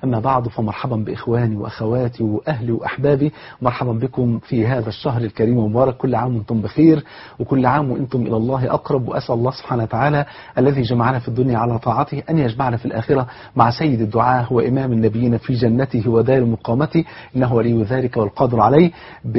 أما بعد فمرحبا بإخواني وأخواتي وأهلي وأحبابي مرحبا بكم في هذا الشهر الكريم المبارك كل عام وأنتم بخير وكل عام وأنتم إلى الله أقرب وأسأل الله سبحانه وتعالى الذي جمعنا في الدنيا على طاعته أن يجمعنا في الآخرة مع سيد الدعاء وإمام النبيين في جنته ودار مقامته إنه ولي ذلك والقادر عليه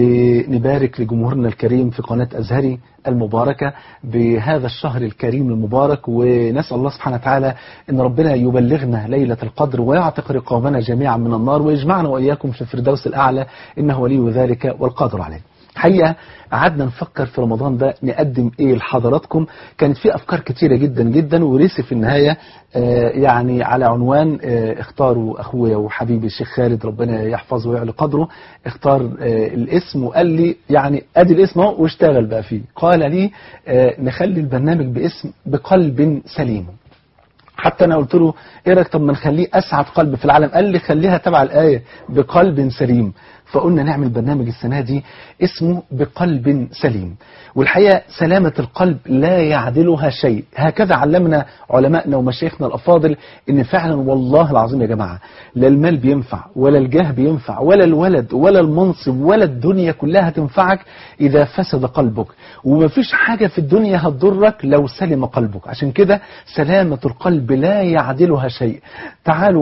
بنبارك لجمهورنا الكريم في قناة أزهري المباركة بهذا الشهر الكريم المبارك ونسأل الله سبحانه وتعالى أن ربنا يبلغنا ليلة القدر ويعتق رقابنا جميعا من النار ويجمعنا وإياكم في الفردوس الأعلى إنه ولي ذلك والقادر عليه حقيقة قعدنا نفكر في رمضان ده نقدم ايه لحضراتكم كانت في افكار كتيرة جدا جدا ورسي في النهاية آه يعني على عنوان آه اختاروا اخويا وحبيبي الشيخ خالد ربنا يحفظه ويعلي قدره اختار آه الاسم وقال لي يعني ادي الاسم اهو واشتغل بقى فيه قال لي نخلي البرنامج باسم بقلب سليم حتى انا قلت له ايه رايك طب ما نخليه اسعد قلب في العالم قال لي خليها تبع الايه بقلب سليم فقلنا نعمل برنامج السنة دي اسمه بقلب سليم والحقيقة سلامة القلب لا يعدلها شيء هكذا علمنا علماءنا ومشايخنا الأفاضل ان فعلا والله العظيم يا جماعة لا المال بينفع ولا الجاه بينفع ولا الولد ولا المنصب ولا الدنيا كلها تنفعك إذا فسد قلبك ومفيش حاجة في الدنيا هتضرك لو سلم قلبك عشان كده سلامة القلب لا يعدلها شيء تعالوا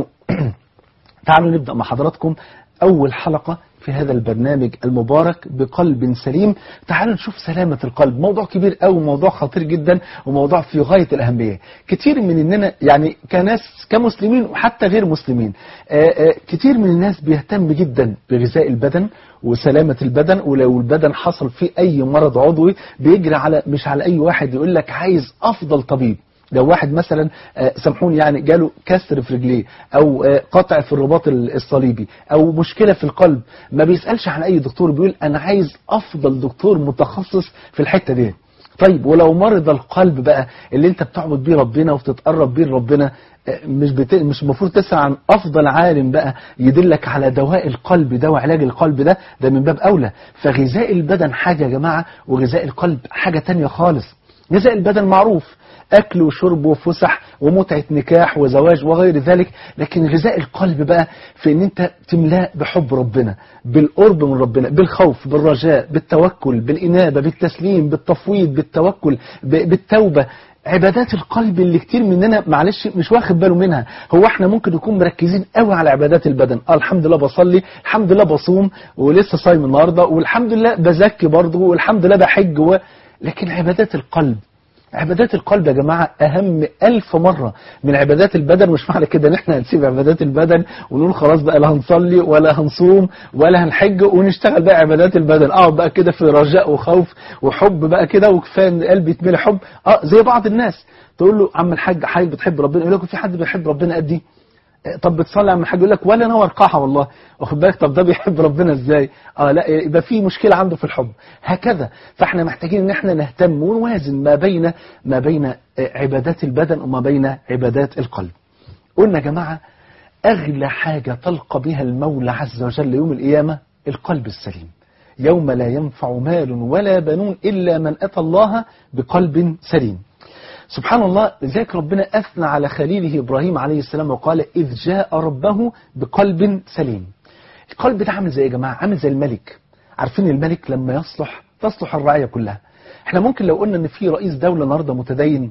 تعالوا نبدأ مع حضراتكم أول حلقة في هذا البرنامج المبارك بقلب سليم تعالوا نشوف سلامة القلب موضوع كبير قوي موضوع خطير جدا وموضوع في غاية الأهمية كتير من إننا يعني كناس كمسلمين وحتى غير مسلمين آآ آآ كتير من الناس بيهتم جدا بغذاء البدن وسلامة البدن ولو البدن حصل فيه أي مرض عضوي بيجري على مش على أي واحد يقول لك عايز أفضل طبيب لو واحد مثلا سامحوني يعني جاله كسر في رجليه او قطع في الرباط الصليبي او مشكلة في القلب ما بيسألش عن اي دكتور بيقول انا عايز افضل دكتور متخصص في الحتة دي طيب ولو مرض القلب بقى اللي انت بتعبد بيه ربنا وتتقرب بيه لربنا مش بت... مش المفروض تسعى عن افضل عالم بقى يدلك على دواء القلب ده وعلاج القلب ده ده من باب اولى فغذاء البدن حاجة يا جماعة وغذاء القلب حاجة تانية خالص غذاء البدن معروف أكل وشرب وفسح ومتعة نكاح وزواج وغير ذلك لكن غذاء القلب بقى في ان انت تملاه بحب ربنا بالقرب من ربنا بالخوف بالرجاء بالتوكل بالإنابة بالتسليم بالتفويض بالتوكل بالتوبة عبادات القلب اللي كتير مننا معلش مش واخد باله منها هو احنا ممكن نكون مركزين قوي على عبادات البدن اه الحمد لله بصلي الحمد لله بصوم ولسه صايم النهارده والحمد لله بزكي برضه والحمد لله بحج و... لكن عبادات القلب عبادات القلب يا جماعة أهم ألف مرة من عبادات البدن مش معنى كده ان احنا هنسيب عبادات البدن ونقول خلاص بقى لا هنصلي ولا هنصوم ولا هنحج ونشتغل بقى عبادات البدن اقعد بقى كده في رجاء وخوف وحب بقى كده وكفايه ان قلبي يتملي حب اه زي بعض الناس تقول له عم الحاج حضرتك بتحب ربنا يقول لك في حد بيحب ربنا قد ايه طب بتصلي عم الحاج يقول لك ولا نور قاحة والله واخد بالك طب ده بيحب ربنا ازاي اه لا يبقى في مشكلة عنده في الحب هكذا فاحنا محتاجين ان احنا نهتم ونوازن ما بين ما بين عبادات البدن وما بين عبادات القلب قلنا يا جماعة اغلى حاجة تلقى بها المولى عز وجل يوم القيامة القلب السليم يوم لا ينفع مال ولا بنون إلا من أتى الله بقلب سليم سبحان الله لذلك ربنا أثنى على خليله إبراهيم عليه السلام وقال إذ جاء ربه بقلب سليم القلب ده عامل زي يا جماعة عامل زي الملك عارفين الملك لما يصلح تصلح الرعية كلها احنا ممكن لو قلنا ان في رئيس دولة النهارده متدين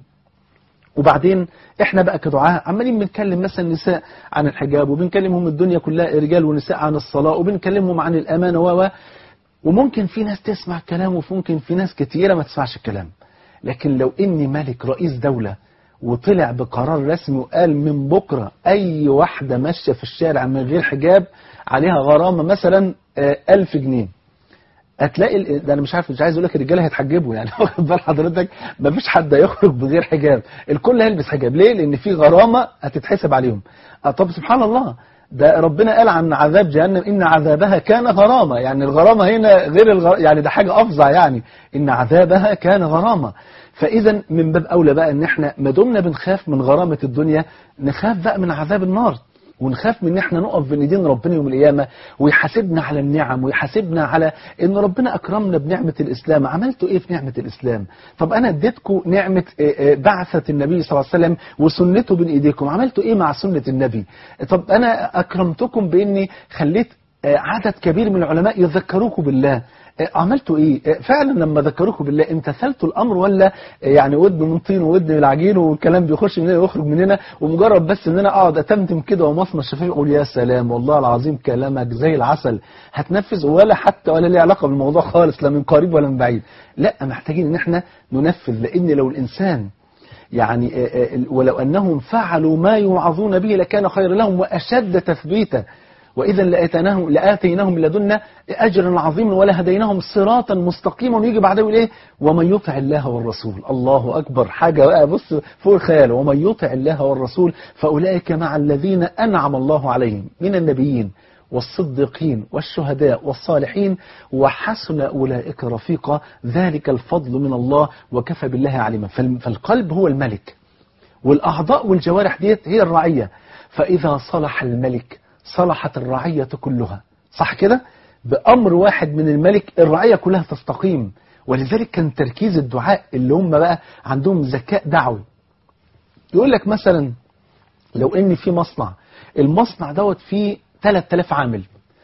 وبعدين احنا بقى كدعاء عمالين بنكلم مثلا النساء عن الحجاب وبنكلمهم الدنيا كلها رجال ونساء عن الصلاة وبنكلمهم عن الأمانة و وممكن في ناس تسمع الكلام وممكن في ناس كتيرة ما تسمعش الكلام لكن لو اني ملك رئيس دولة وطلع بقرار رسمي وقال من بكرة اي واحدة ماشية في الشارع من غير حجاب عليها غرامة مثلا ألف جنيه هتلاقي ده انا مش عارف مش عايز اقول لك الرجاله هيتحجبوا يعني واخد بال حضرتك ما فيش حد هيخرج بغير حجاب الكل هيلبس حجاب ليه لان في غرامه هتتحسب عليهم طب سبحان الله ده ربنا قال عن عذاب جهنم إن عذابها كان غرامة يعني الغرامة هنا غير الغر... يعني ده حاجة أفظع يعني إن عذابها كان غرامة فإذا من باب أولى بقى إن إحنا ما دمنا بنخاف من غرامة الدنيا نخاف بقى من عذاب النار ونخاف من ان احنا نقف بين ايدين ربنا يوم القيامه ويحاسبنا على النعم ويحاسبنا على ان ربنا اكرمنا بنعمه الاسلام عملتوا ايه في نعمه الاسلام طب انا اديتكم نعمه بعثه النبي صلى الله عليه وسلم وسنته بين ايديكم عملتوا ايه مع سنه النبي طب انا اكرمتكم باني خليت عدد كبير من العلماء يذكروكم بالله عملتوا ايه فعلا لما ذكروكم بالله امتثلتوا الامر ولا يعني ودن من طين وودن من العجين والكلام بيخش مننا ويخرج مننا ومجرد بس ان انا اقعد اتمتم كده ومصمى الشفايف اقول يا سلام والله العظيم كلامك زي العسل هتنفذ ولا حتى ولا ليه علاقه بالموضوع خالص لا من قريب ولا من بعيد لا محتاجين ان احنا ننفذ لان لو الانسان يعني ولو انهم فعلوا ما يوعظون به لكان خير لهم واشد تثبيتا وإذا لآتيناهم لآتيناهم لدنا أجرا عظيما ولهديناهم صراطا مستقيما ويجي بعده يقول إيه ومن يطع الله والرسول الله أكبر حاجة بقى بص فوق الخيال ومن يطع الله والرسول فأولئك مع الذين أنعم الله عليهم من النبيين والصديقين والشهداء والصالحين وحسن أولئك رفيقا ذلك الفضل من الله وكفى بالله عليما فالقلب هو الملك والأعضاء والجوارح ديت هي الرعية فإذا صلح الملك صلحت الرعية كلها صح كده بأمر واحد من الملك الرعية كلها تستقيم ولذلك كان تركيز الدعاء اللي هم بقى عندهم ذكاء دعوي يقول لك مثلا لو ان في مصنع المصنع دوت فيه 3000 عامل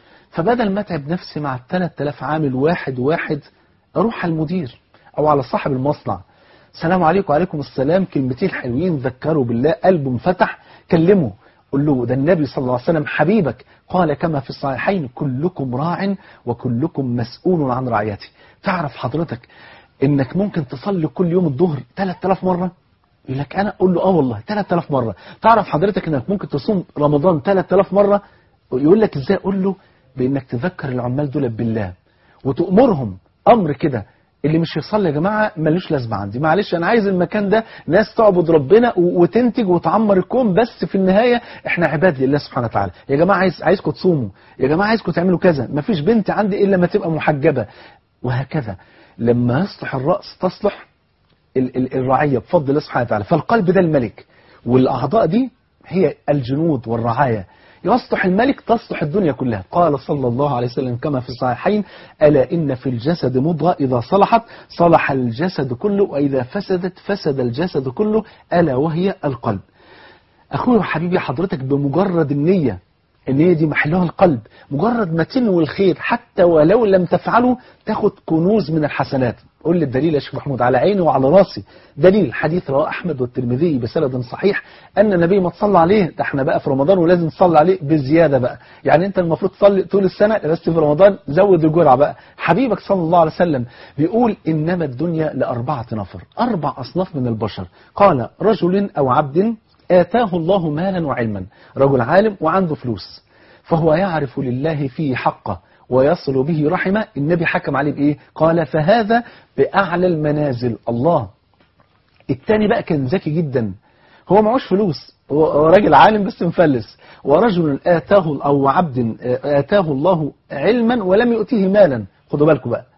فبدل ما اتعب نفسي مع ال 3000 عامل واحد واحد اروح على المدير او على صاحب المصنع السلام عليكم وعليكم السلام كلمتين حلوين ذكروا بالله قلبه انفتح كلمه قل له ده النبي صلى الله عليه وسلم حبيبك قال كما في الصحيحين كلكم راع وكلكم مسؤول عن رعيته تعرف حضرتك انك ممكن تصلي كل يوم الظهر 3000 مرة يقول لك انا اقول له اه والله 3000 مرة تعرف حضرتك انك ممكن تصوم رمضان 3000 مرة يقول لك ازاي اقول له بانك تذكر العمال دول بالله وتأمرهم امر كده اللي مش يصلي يا جماعة ملوش لازمة عندي معلش أنا عايز المكان ده ناس تعبد ربنا وتنتج وتعمر الكون بس في النهاية احنا عباد لله سبحانه وتعالى يا جماعة عايز عايزكم تصوموا يا جماعة عايزكم تعملوا كذا مفيش بنت عندي إلا ما تبقى محجبة وهكذا لما يصلح الرأس تصلح ال ال الرعية بفضل الله سبحانه وتعالى فالقلب ده الملك والأعضاء دي هي الجنود والرعاية يصلح الملك تصلح الدنيا كلها قال صلى الله عليه وسلم كما في الصحيحين ألا إن في الجسد مضغة إذا صلحت صلح الجسد كله وإذا فسدت فسد الجسد كله ألا وهي القلب أخوي وحبيبي حضرتك بمجرد النية النية دي محلها القلب مجرد ما تنوي الخير حتى ولو لم تفعله تاخد كنوز من الحسنات قول لي الدليل يا شيخ محمود على عيني وعلى راسي دليل حديث رواه أحمد والترمذي بسند صحيح أن النبي ما تصلى عليه ده احنا بقى في رمضان ولازم تصلي عليه بزيادة بقى يعني أنت المفروض تصلي طول السنة بس في رمضان زود الجرعة بقى حبيبك صلى الله عليه وسلم بيقول إنما الدنيا لأربعة نفر أربع أصناف من البشر قال رجل أو عبد آتاه الله مالا وعلما رجل عالم وعنده فلوس فهو يعرف لله فيه حقه ويصل به رحمه النبي حكم عليه بإيه قال فهذا بأعلى المنازل الله التاني بقى كان ذكي جدا هو معوش فلوس هو راجل عالم بس مفلس ورجل آتاه أو عبد آتاه الله علما ولم يؤتيه مالا خدوا بالكم بقى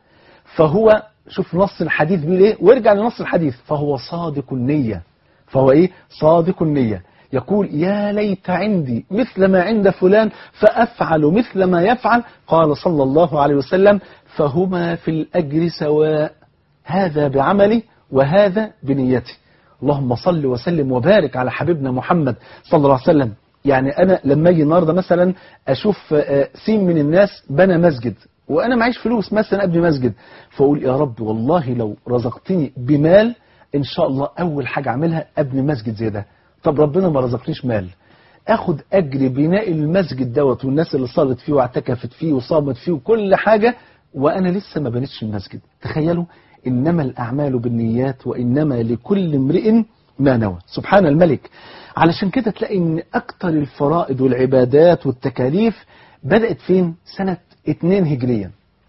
فهو شوف نص الحديث بيقول ايه وارجع لنص الحديث فهو صادق النية فهو ايه صادق النية يقول يا ليت عندي مثل ما عند فلان فأفعل مثل ما يفعل قال صلى الله عليه وسلم فهما في الأجر سواء هذا بعملي وهذا بنيتي اللهم صل وسلم وبارك على حبيبنا محمد صلى الله عليه وسلم يعني أنا لما أجي النهاردة مثلا أشوف سين من الناس بنى مسجد وأنا معيش فلوس مثلا أبني مسجد فأقول يا رب والله لو رزقتني بمال إن شاء الله أول حاجة أعملها أبني مسجد زي ده طب ربنا ما رزقنيش مال اخد اجر بناء المسجد دوت والناس اللي صلت فيه واعتكفت فيه وصامت فيه وكل حاجة وانا لسه ما بنيتش المسجد تخيلوا انما الاعمال بالنيات وانما لكل امرئ ما نوى سبحان الملك علشان كده تلاقي ان اكتر الفرائض والعبادات والتكاليف بدأت فين سنة 2 هجريا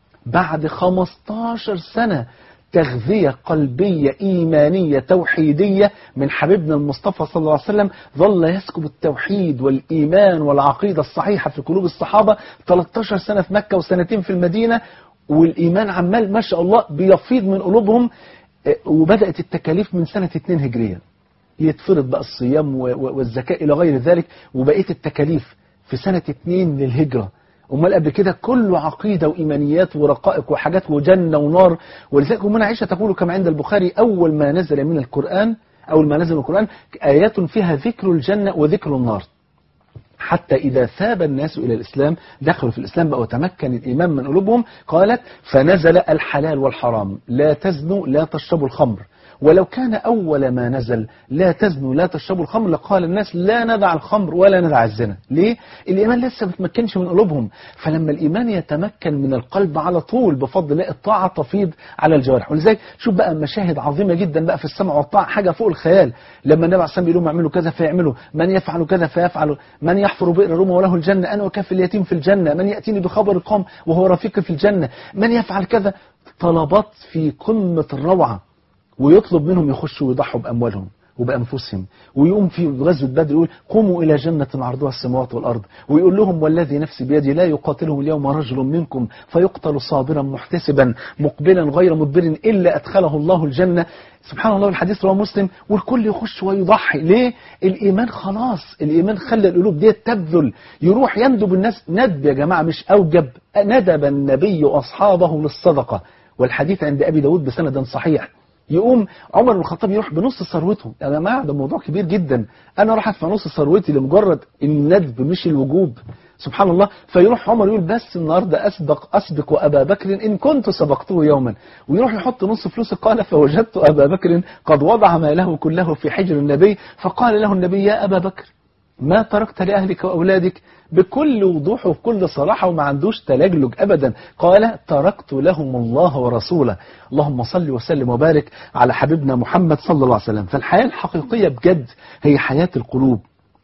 بعد 15 سنة تغذية قلبية إيمانية توحيدية من حبيبنا المصطفى صلى الله عليه وسلم ظل يسكب التوحيد والإيمان والعقيدة الصحيحة في قلوب الصحابة 13 سنة في مكة وسنتين في المدينة والإيمان عمال ما شاء الله بيفيض من قلوبهم وبدأت التكاليف من سنة 2 هجرية يتفرض بقى الصيام والزكاة إلى غير ذلك وبقية التكاليف في سنة اتنين للهجرة امال قبل كده كله عقيدة وإيمانيات ورقائق وحاجات وجنة ونار ولذلك أمنا عائشة تقول كما عند البخاري أول ما نزل من القرآن أول ما نزل من القرآن آيات فيها ذكر الجنة وذكر النار حتى إذا ثاب الناس إلى الإسلام دخلوا في الإسلام بقى وتمكن الإيمان من قلوبهم قالت فنزل الحلال والحرام لا تزنوا لا تشربوا الخمر ولو كان أول ما نزل لا تزنوا لا تشربوا الخمر لقال الناس لا ندع الخمر ولا ندع الزنا ليه؟ الإيمان لسه ما تمكنش من قلوبهم فلما الإيمان يتمكن من القلب على طول بفضل الله الطاعة تفيض على الجوارح ولذلك شوف بقى مشاهد عظيمة جدا بقى في السمع والطاعة حاجة فوق الخيال لما النبي عليه الصلاة والسلام يقول لهم اعملوا كذا فيعملوا من يفعل كذا فيفعل من يحفر بئر روما وله الجنة أنا وكف اليتيم في الجنة من يأتيني بخبر القوم وهو رفيقي في الجنة من يفعل كذا طلبات في قمة الروعة ويطلب منهم يخشوا ويضحوا بأموالهم وبأنفسهم ويقوم في غزوة بدر يقول قوموا إلى جنة عرضها السماوات والأرض ويقول لهم والذي نفسي بيدي لا يقاتلهم اليوم رجل منكم فيقتل صابرا محتسبا مقبلا غير مدبر إلا أدخله الله الجنة سبحان الله الحديث رواه مسلم والكل يخش ويضحي ليه الإيمان خلاص الإيمان خلى القلوب دي تبذل يروح يندب الناس ندب يا جماعة مش أوجب ندب النبي أصحابه للصدقة والحديث عند أبي داود بسند صحيح يقوم عمر بن الخطاب يروح بنص ثروته يا جماعه ده موضوع كبير جدا انا راح ادفع نص ثروتي لمجرد الندب مش الوجوب سبحان الله فيروح عمر يقول بس النهارده اسبق اسبق ابا بكر ان كنت سبقته يوما ويروح يحط نص فلوسه قال فوجدت ابا بكر قد وضع ماله كله في حجر النبي فقال له النبي يا ابا بكر ما تركت لأهلك وأولادك بكل وضوح وبكل صراحة وما عندوش تلجلج أبدا قال تركت لهم الله ورسوله اللهم صل وسلم وبارك على حبيبنا محمد صلى الله عليه وسلم فالحياة الحقيقية بجد هي حياة القلوب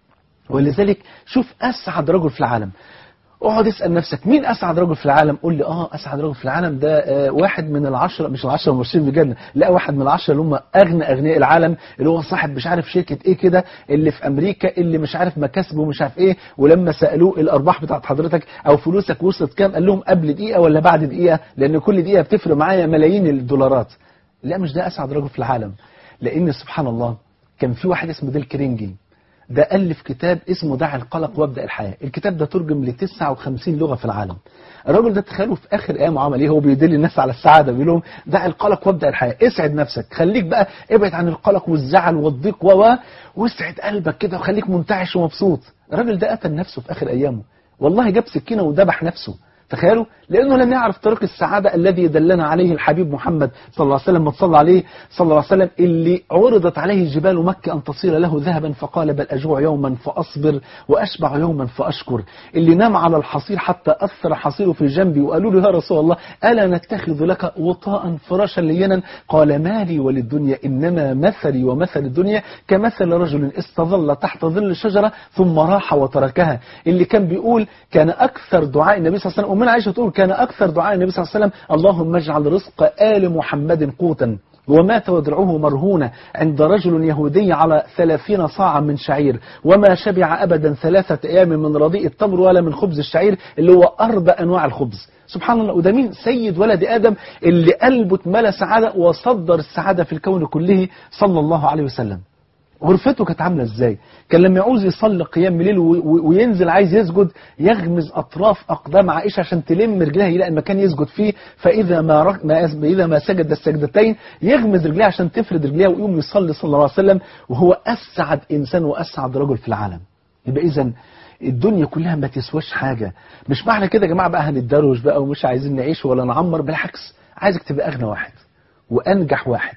ولذلك شوف أسعد رجل في العالم اقعد اسأل نفسك مين أسعد رجل في العالم قول لي آه أسعد رجل في العالم ده آه واحد من العشرة مش العشرة المرشدين بالجنة لا واحد من العشرة اللي هم أغنى أغنياء العالم اللي هو صاحب مش عارف شركة إيه كده اللي في أمريكا اللي مش عارف مكاسبه مش عارف إيه ولما سألوه الأرباح بتاعت حضرتك أو فلوسك وصلت كام قال لهم قبل دقيقة ولا بعد دقيقة لأن كل دقيقة بتفرق معايا ملايين الدولارات لا مش ده أسعد رجل في العالم لأن سبحان الله كان في واحد اسمه ديل كرينجي ده ألف كتاب اسمه دع القلق وابدأ الحياة الكتاب ده ترجم ل 59 لغة في العالم الراجل ده تخيلوا في آخر أيامه عمل إيه هو بيدل الناس على السعادة بيقول لهم دع القلق وابدأ الحياة اسعد نفسك خليك بقى ابعد عن القلق والزعل والضيق و واسعد قلبك كده وخليك منتعش ومبسوط الراجل ده قتل نفسه في آخر أيامه والله جاب سكينة وذبح نفسه تخيلوا لأنه لم يعرف طريق السعادة الذي دلنا عليه الحبيب محمد صلى الله عليه وسلم ما تصلى عليه صلى الله عليه وسلم اللي عرضت عليه جبال مكة أن تصير له ذهبا فقال بل أجوع يوما فأصبر وأشبع يوما فأشكر اللي نام على الحصير حتى أثر حصيره في جنبي وقالوا له يا رسول الله ألا نتخذ لك وطاء فراشا لينا قال مالي وللدنيا إنما مثلي ومثل الدنيا كمثل رجل استظل تحت ظل شجرة ثم راح وتركها اللي كان بيقول كان أكثر دعاء النبي صلى الله عليه وسلم ومن عائشة تقول كان أكثر دعاء النبي صلى الله عليه وسلم اللهم اجعل رزق آل محمد قوتا ومات ودرعه مرهونة عند رجل يهودي على ثلاثين صاعا من شعير وما شبع أبدا ثلاثة أيام من رضيء التمر ولا من خبز الشعير اللي هو أربع أنواع الخبز سبحان الله وده مين سيد ولد آدم اللي قلبه اتملى سعادة وصدر السعادة في الكون كله صلى الله عليه وسلم غرفته كانت عامله ازاي كان لما يعوز يصلي قيام الليل وينزل عايز يسجد يغمز اطراف اقدام عائشه عشان تلم رجلها يلاقي المكان يسجد فيه فاذا ما رك... ما اذا ما سجد السجدتين يغمز رجليها عشان تفرد رجليها ويقوم يصلي صلى الله عليه وسلم وهو اسعد انسان واسعد رجل في العالم يبقى اذا الدنيا كلها ما تسواش حاجه مش معنى كده يا جماعه بقى هنتدروش بقى ومش عايزين نعيش ولا نعمر بالعكس عايزك تبقى اغنى واحد وانجح واحد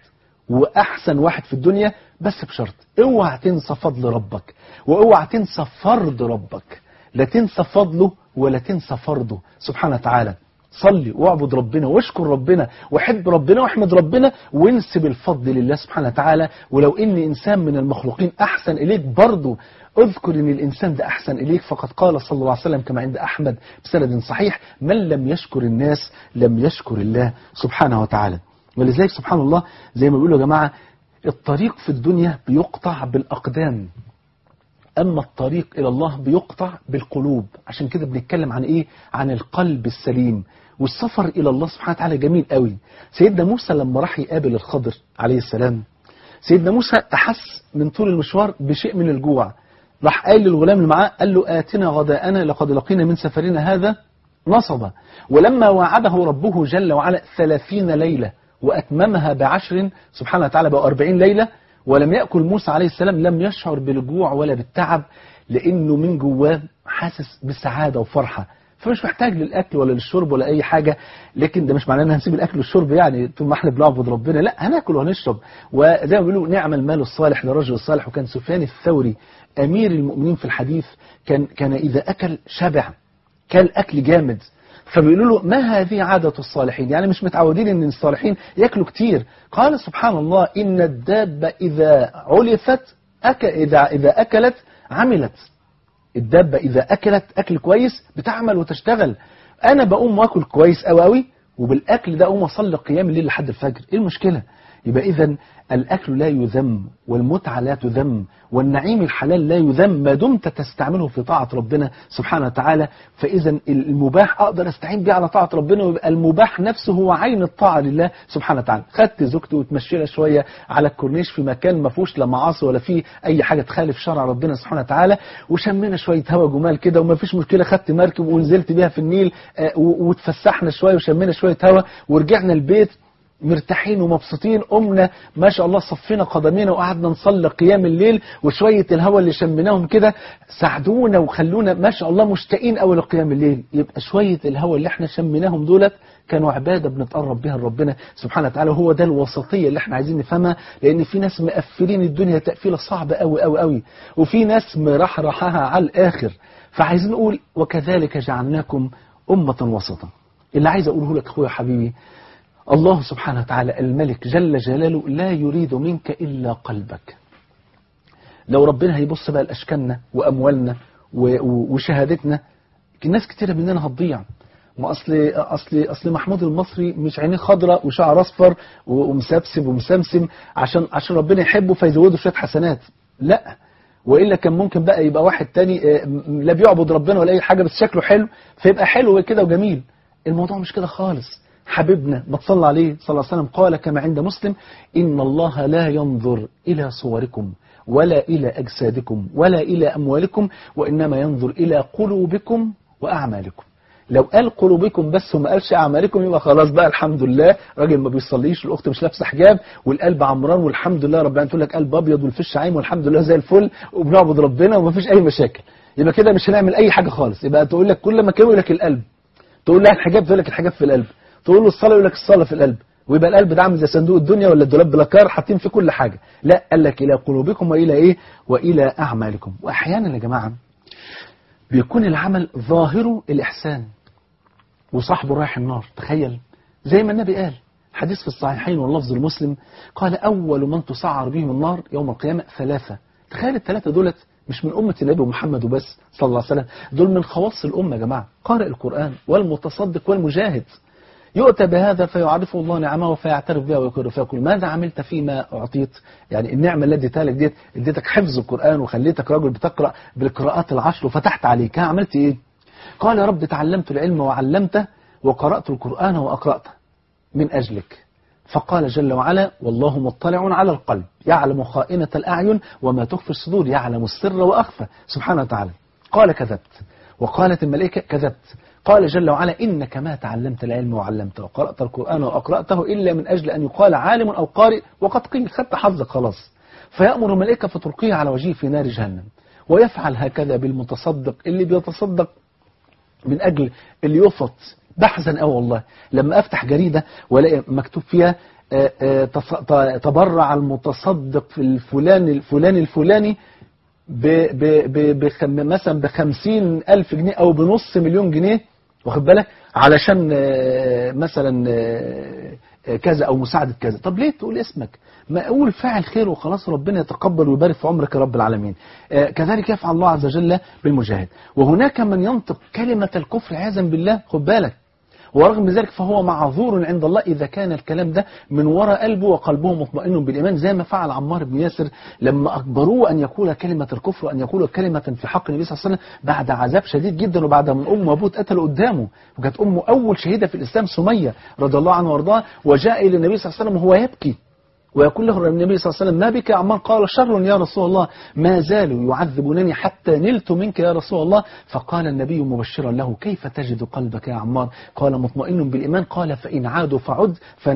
واحسن واحد في الدنيا بس بشرط اوعى تنسى فضل ربك واوعى تنسى فرض ربك لا تنسى فضله ولا تنسى فرضه سبحانه وتعالى صلي واعبد ربنا واشكر ربنا وحب ربنا واحمد ربنا وانسب الفضل لله سبحانه وتعالى ولو ان انسان من المخلوقين احسن اليك برضه اذكر ان الانسان ده احسن اليك فقد قال صلى الله عليه وسلم كما عند احمد بسند صحيح من لم يشكر الناس لم يشكر الله سبحانه وتعالى ولذلك سبحان الله زي ما بيقولوا يا جماعة الطريق في الدنيا بيقطع بالأقدام أما الطريق إلى الله بيقطع بالقلوب عشان كده بنتكلم عن إيه عن القلب السليم والسفر إلى الله سبحانه وتعالى جميل قوي سيدنا موسى لما راح يقابل الخضر عليه السلام سيدنا موسى أحس من طول المشوار بشيء من الجوع راح قال للغلام اللي معاه قال له آتنا غداءنا لقد لقينا من سفرنا هذا نصبا ولما وعده ربه جل وعلا ثلاثين ليلة وأتممها بعشر سبحانه وتعالى بقى أربعين ليلة ولم يأكل موسى عليه السلام لم يشعر بالجوع ولا بالتعب لأنه من جواه حاسس بالسعادة وفرحة فمش محتاج للأكل ولا للشرب ولا أي حاجة لكن ده مش معناه ان هنسيب الأكل والشرب يعني طول ما احنا بنعبد ربنا لا هناكل وهنشرب وزي ما بيقولوا نعم المال الصالح للرجل الصالح وكان سفيان الثوري أمير المؤمنين في الحديث كان كان إذا أكل شبع كان أكل جامد فبيقولوا له ما هذه عادة الصالحين يعني مش متعودين ان الصالحين ياكلوا كتير قال سبحان الله إن الدابة إذا علفت أك إذا, إذا أكلت عملت الدابة إذا أكلت أكل كويس بتعمل وتشتغل أنا بقوم وأكل كويس أوي أوي وبالأكل ده أقوم أصلي قيام الليل لحد الفجر إيه المشكلة يبقى إذا الأكل لا يذم والمتعة لا تذم والنعيم الحلال لا يذم ما دمت تستعمله في طاعة ربنا سبحانه وتعالى فإذا المباح أقدر أستعين به على طاعة ربنا ويبقى المباح نفسه هو عين الطاعة لله سبحانه وتعالى خدت زوجتي وتمشينا شوية على الكورنيش في مكان ما فيهوش لا معاصي ولا فيه أي حاجة تخالف شرع ربنا سبحانه وتعالى وشمينا شوية هوا جمال كده وما فيش مشكلة خدت مركب ونزلت بيها في النيل آه، و- وتفسحنا شوية وشمينا شوية هوا ورجعنا البيت مرتاحين ومبسوطين قمنا ما شاء الله صفينا قدمينا وقعدنا نصلي قيام الليل وشوية الهوى اللي شميناهم كده ساعدونا وخلونا ما شاء الله مشتاقين قوي لقيام الليل يبقى شوية الهوى اللي احنا شميناهم دولت كانوا عبادة بنتقرب بها لربنا سبحانه وتعالى وهو ده الوسطية اللي احنا عايزين نفهمها لأن في ناس مقفلين الدنيا تقفيلة صعبة قوي قوي قوي وفي ناس مرحرحها على الآخر فعايزين نقول وكذلك جعلناكم أمة وسطا اللي عايز أقوله لك أخويا حبيبي الله سبحانه وتعالى الملك جل جلاله لا يريد منك إلا قلبك لو ربنا هيبص بقى لأشكالنا وأموالنا و- و- وشهادتنا ناس كتيرة مننا هتضيع ما أصل أصل أصل محمود المصري مش عينيه خضراء وشعر أصفر و- ومسبسب ومسمسم عشان عشان ربنا يحبه فيزوده شوية حسنات لا وإلا كان ممكن بقى يبقى واحد تاني آه، م- لا بيعبد ربنا ولا أي حاجة بس شكله حلو فيبقى حلو كده وجميل الموضوع مش كده خالص حبيبنا ما تصلى عليه صلى الله عليه وسلم قال كما عند مسلم إن الله لا ينظر إلى صوركم ولا إلى أجسادكم ولا إلى أموالكم وإنما ينظر إلى قلوبكم وأعمالكم لو قال قلوبكم بس وما قالش أعمالكم يبقى خلاص بقى الحمد لله راجل ما بيصليش الأخت مش لابسة حجاب والقلب عمران والحمد لله ربنا تقول لك قلب أبيض والفش عايم والحمد لله زي الفل وبنعبد ربنا وما فيش أي مشاكل يبقى كده مش هنعمل أي حاجة خالص يبقى تقول لك كل ما كانوا يقول لك القلب تقول لها الحجاب تقول لك الحجاب في القلب تقول له الصلاة يقول لك الصلاة في القلب ويبقى القلب ده عامل زي صندوق الدنيا ولا الدولاب بلاكار حاطين فيه كل حاجة لا قال لك إلى قلوبكم وإلى إيه وإلى أعمالكم وأحيانا يا جماعة بيكون العمل ظاهره الإحسان وصاحبه رايح النار تخيل زي ما النبي قال حديث في الصحيحين واللفظ المسلم قال أول من تسعر بهم النار يوم القيامة ثلاثة تخيل الثلاثة دولت مش من أمة النبي محمد وبس صلى الله عليه وسلم دول من خواص الأمة يا جماعة قارئ القرآن والمتصدق والمجاهد يؤتى بهذا فيعرفه الله نعمه فيعترف بها ويقر فيقول ماذا عملت فيما أعطيت يعني النعمة التي اديتها لك ديت اديتك حفظ القرآن وخليتك راجل بتقرأ بالقراءات العشر وفتحت عليك ها عملت ايه قال يا رب تعلمت العلم وعلمته وقرأت القرآن وأقرأته من أجلك فقال جل وعلا والله مطلع على القلب يعلم خائنة الأعين وما تخفي الصدور يعلم السر وأخفى سبحانه وتعالى قال كذبت وقالت الملائكة كذبت قال جل وعلا إنك ما تعلمت العلم وعلمته وقرأت القرآن وأقرأته إلا من أجل أن يقال عالم أو قارئ وقد قيل خدت حظك خلاص فيأمر الملائكة فتلقيه على وجهه في نار جهنم ويفعل هكذا بالمتصدق اللي بيتصدق من أجل اللي يفط بحثا أو والله لما أفتح جريدة ولاقي مكتوب فيها آه، آه، تص- ت- تبرع المتصدق في الفلان الفلاني الفلاني ب ب ب بخم مثلا بخمسين ألف جنيه أو بنص مليون جنيه واخد بالك علشان آه، مثلا آه، آه، كذا أو مساعدة كذا طب ليه تقول اسمك ما أقول فاعل خير وخلاص ربنا يتقبل ويبارك في عمرك يا رب العالمين آه، كذلك يفعل الله عز وجل بالمجاهد وهناك من ينطق كلمة الكفر عياذا بالله خد بالك ورغم ذلك فهو معذور عند الله إذا كان الكلام ده من وراء قلبه وقلبه مطمئن بالإيمان زي ما فعل عمار بن ياسر لما أجبروه أن يقول كلمة الكفر وأن يقول كلمة في حق النبي صلى الله عليه وسلم بعد عذاب شديد جدا وبعد من أمه وأبوه اتقتلوا قدامه وكانت أمه أول شهيدة في الإسلام سمية رضي الله عنها وارضاها وجاء إلى النبي صلى الله عليه وسلم وهو يبكي ويقول له النبي صلى الله عليه وسلم ما بك يا عمار قال شر يا رسول الله ما زالوا يعذبونني حتى نلت منك يا رسول الله فقال النبي مبشرا له كيف تجد قلبك يا عمار قال مطمئن بالإيمان قال فإن عادوا فعد